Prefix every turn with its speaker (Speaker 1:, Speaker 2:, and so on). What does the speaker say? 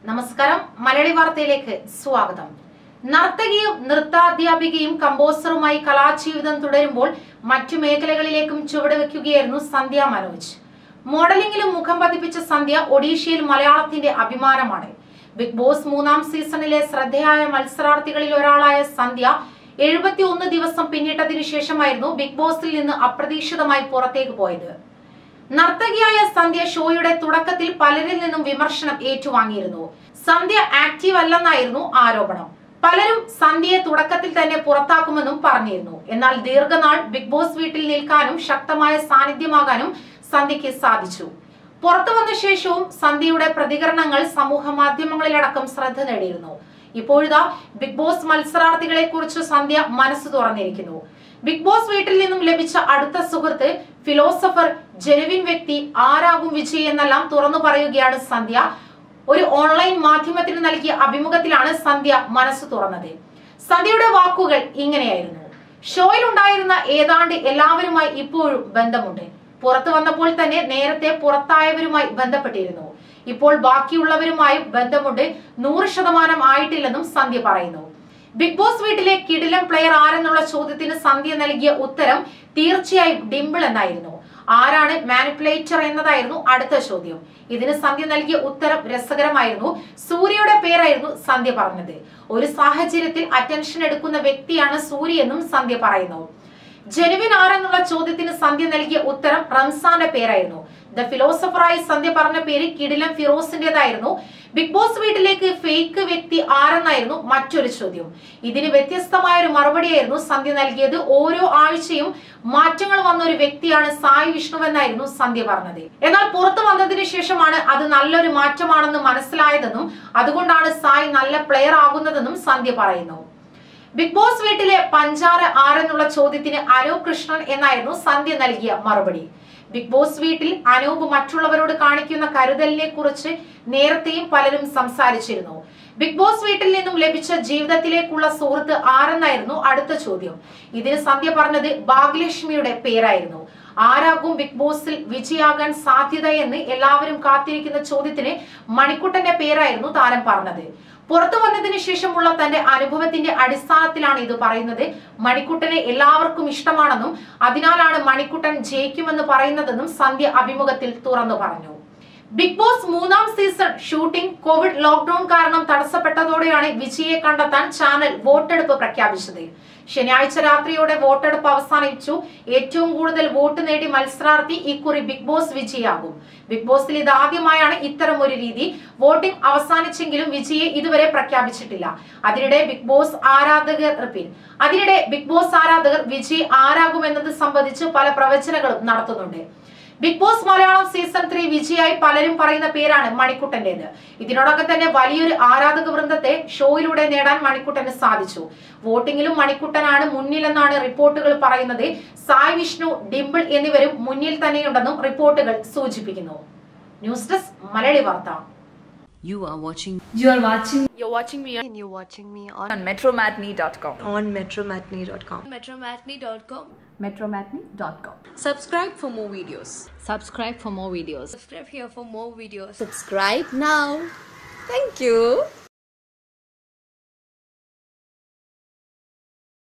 Speaker 1: നമസ്കാരം മലയാളി വാർത്തയിലേക്ക് സ്വാഗതം നർത്തകിയും നൃത്താധ്യാപികയും കമ്പോസറുമായി കലാജീവിതം തുടരുമ്പോൾ മറ്റു മേഖലകളിലേക്കും ചുവടുവെക്കുകയായിരുന്നു സന്ധ്യ മനോജ് മോഡലിംഗിലും മുഖം പതിപ്പിച്ച സന്ധ്യ ഒഡീഷയിൽ മലയാളത്തിന്റെ അഭിമാനമാണ് ബിഗ് ബോസ് മൂന്നാം സീസണിലെ ശ്രദ്ധേയായ മത്സരാർത്ഥികളിൽ ഒരാളായ സന്ധ്യ എഴുപത്തി ഒന്ന് ദിവസം പിന്നിട്ടതിനു ശേഷമായിരുന്നു ബിഗ് ബോസിൽ നിന്ന് അപ്രതീക്ഷിതമായി പുറത്തേക്ക് പോയത് നർത്തകിയായ സന്ധ്യ ഷോയുടെ തുടക്കത്തിൽ പലരിൽ നിന്നും വിമർശനം ഏറ്റുവാങ്ങിയിരുന്നു സന്ധ്യ ആക്റ്റീവ് അല്ലെന്നായിരുന്നു ആരോപണം പലരും സന്ധ്യയെ തുടക്കത്തിൽ തന്നെ പുറത്താക്കുമെന്നും പറഞ്ഞിരുന്നു എന്നാൽ ദീർഘനാൾ ബിഗ് ബോസ് വീട്ടിൽ നിൽക്കാനും ശക്തമായ സാന്നിധ്യമാകാനും സന്ധ്യയ്ക്ക് സാധിച്ചു പുറത്തു വന്ന ശേഷവും സന്ധ്യയുടെ പ്രതികരണങ്ങൾ സമൂഹ മാധ്യമങ്ങളിലടക്കം ശ്രദ്ധ നേടിയിരുന്നു ഇപ്പോഴിതാ ബിഗ് ബോസ് മത്സരാർത്ഥികളെ കുറിച്ച് സന്ധ്യ മനസ്സ് തുറന്നിരിക്കുന്നു ബിഗ് ബോസ് വീട്ടിൽ നിന്നും ലഭിച്ച അടുത്ത സുഹൃത്ത് ഫിലോസഫർ ജെനുവിൻ വ്യക്തി ആരാകും വിജയ് എന്നെല്ലാം തുറന്നു പറയുകയാണ് സന്ധ്യ ഒരു ഓൺലൈൻ മാധ്യമത്തിന് നൽകിയ അഭിമുഖത്തിലാണ് സന്ധ്യ മനസ്സ് തുറന്നത് സന്ധ്യയുടെ വാക്കുകൾ ഇങ്ങനെയായിരുന്നു ഷോയിൽ ഉണ്ടായിരുന്ന ഏതാണ്ട് എല്ലാവരുമായി ഇപ്പോഴും ബന്ധമുണ്ട് പുറത്തു വന്നപ്പോൾ തന്നെ നേരത്തെ പുറത്തായവരുമായി ബന്ധപ്പെട്ടിരുന്നു ഇപ്പോൾ ബാക്കിയുള്ളവരുമായും ബന്ധമുണ്ട് നൂറ് ശതമാനം ആയിട്ടില്ലെന്നും സന്ധ്യ പറയുന്നു ബിഗ് ബോസ് വീട്ടിലെ കിടിലം പ്ലെയർ ആരെന്നുള്ള ചോദ്യത്തിന് സന്ധ്യ നൽകിയ ഉത്തരം തീർച്ചയായും ഡിംപിൾ എന്നായിരുന്നു ആരാണ് മാനിപ്പുലേറ്റർ എന്നതായിരുന്നു അടുത്ത ചോദ്യം ഇതിന് സന്ധ്യ നൽകിയ ഉത്തരം രസകരമായിരുന്നു സൂര്യയുടെ പേരായിരുന്നു സന്ധ്യ പറഞ്ഞത് ഒരു സാഹചര്യത്തിൽ അറ്റൻഷൻ എടുക്കുന്ന വ്യക്തിയാണ് സൂര്യ എന്നും സന്ധ്യ പറയുന്നു ജനുവിൻ ആരെന്നുള്ള ചോദ്യത്തിന് സന്ധ്യ നൽകിയ ഉത്തരം റംസാന്റെ പേരായിരുന്നു ദ ഫിലോസഫറായി സന്ധ്യ പറഞ്ഞ പേര് കിടിലം ഫിറോസിന്റേതായിരുന്നു ബിഗ് ബോസ് വീട്ടിലേക്ക് ഫേക്ക് വ്യക്തി ആരെന്നായിരുന്നു മറ്റൊരു ചോദ്യം ഇതിന് വ്യത്യസ്തമായ ഒരു മറുപടിയായിരുന്നു സന്ധ്യ നൽകിയത് ഓരോ ആഴ്ചയും മാറ്റങ്ങൾ വന്ന ഒരു വ്യക്തിയാണ് സായി വിഷ്ണു എന്നായിരുന്നു സന്ധ്യ പറഞ്ഞത് എന്നാൽ പുറത്തു വന്നതിന് ശേഷമാണ് അത് നല്ലൊരു മാറ്റമാണെന്ന് മനസ്സിലായതെന്നും അതുകൊണ്ടാണ് സായി നല്ല പ്ലെയർ ആകുന്നതെന്നും സന്ധ്യ പറയുന്നു ബിഗ് ബോസ് വീട്ടിലെ പഞ്ചാര ആരെന്നുള്ള ചോദ്യത്തിന് അനൂപ് കൃഷ്ണൻ എന്നായിരുന്നു സന്ധ്യ നൽകിയ മറുപടി ബിഗ് ബോസ് വീട്ടിൽ അനൂപ് മറ്റുള്ളവരോട് കാണിക്കുന്ന കരുതലിനെ കുറിച്ച് നേരത്തെയും പലരും സംസാരിച്ചിരുന്നു ബിഗ് ബോസ് വീട്ടിൽ നിന്നും ലഭിച്ച ജീവിതത്തിലേക്കുള്ള സുഹൃത്ത് ആരെന്നായിരുന്നു അടുത്ത ചോദ്യം ഇതിന് സന്ധ്യ പറഞ്ഞത് ഭാഗ്യലക്ഷ്മിയുടെ പേരായിരുന്നു ആരാകും ബിഗ് ബോസിൽ വിജയാകാൻ സാധ്യതയെന്ന് എല്ലാവരും കാത്തിരിക്കുന്ന ചോദ്യത്തിന് മണിക്കുട്ടന്റെ പേരായിരുന്നു താരം പറഞ്ഞത് പുറത്തു വന്നതിന് ശേഷമുള്ള തന്റെ അനുഭവത്തിന്റെ അടിസ്ഥാനത്തിലാണ് ഇത് പറയുന്നത് മണിക്കുട്ടനെ എല്ലാവർക്കും ഇഷ്ടമാണെന്നും അതിനാലാണ് മണിക്കുട്ടൻ ജയിക്കുമെന്ന് പറയുന്നതെന്നും സന്ധ്യ അഭിമുഖത്തിൽ തുറന്നു പറഞ്ഞു ബിഗ് ബോസ് മൂന്നാം സീസൺ ഷൂട്ടിംഗ് കോവിഡ് ലോക്ക്ഡൌൺ കാരണം തടസ്സപ്പെട്ടതോടെയാണ് വിജയെ കണ്ടെത്താൻ ചാനൽ വോട്ടെടുപ്പ് പ്രഖ്യാപിച്ചത് ശനിയാഴ്ച രാത്രിയോടെ വോട്ടെടുപ്പ് അവസാനിച്ചു ഏറ്റവും കൂടുതൽ വോട്ട് നേടി മത്സരാർത്ഥി ഇക്കുറി ബിഗ് ബോസ് വിജയാകും ബിഗ് ബോസിൽ ഇതാദ്യമായാണ് ഇത്തരം ഒരു രീതി വോട്ടിംഗ് അവസാനിച്ചെങ്കിലും വിജയെ ഇതുവരെ പ്രഖ്യാപിച്ചിട്ടില്ല അതിനിടെ ബിഗ് ബോസ് ആരാധകർ റിപ്പീറ്റ് അതിനിടെ ബിഗ് ബോസ് ആരാധകർ വിജയ് ആരാകുമെന്നത് സംബന്ധിച്ച് പല പ്രവചനങ്ങളും നടത്തുന്നുണ്ട് Big Boss Malayalam season three വിജയായി പലരും പറയുന്ന പേരാണ് മണിക്കുട്ടന്റേത് ഇതിനോടൊപ്പം തന്നെ വലിയൊരു ആരാധക വൃന്ദത്തെ ഷോയിലൂടെ നേടാൻ മണിക്കുട്ടന് സാധിച്ചു വോട്ടിംഗിലും മണിക്കുട്ടനാണ് മുന്നിലെന്നാണ് റിപ്പോർട്ടുകൾ പറയുന്നത് സായ് വിഷ്ണു ഡിംപിൾ എന്നിവരും മുന്നിൽ തന്നെയുണ്ടെന്നും റിപ്പോർട്ടുകൾ സൂചിപ്പിക്കുന്നു ന്യൂസ് ഡെസ്ക് മലയാളി വാർത്ത
Speaker 2: You are watching
Speaker 3: You are watching
Speaker 4: You're watching me and you're watching me on,
Speaker 3: on metromatney.com.
Speaker 4: on metromatney.com.
Speaker 5: metromatney.com.
Speaker 3: Metromatney.com.
Speaker 5: Subscribe for more videos.
Speaker 2: subscribe for more videos.
Speaker 5: Subscribe here for more videos.
Speaker 4: Subscribe now.
Speaker 5: Thank you.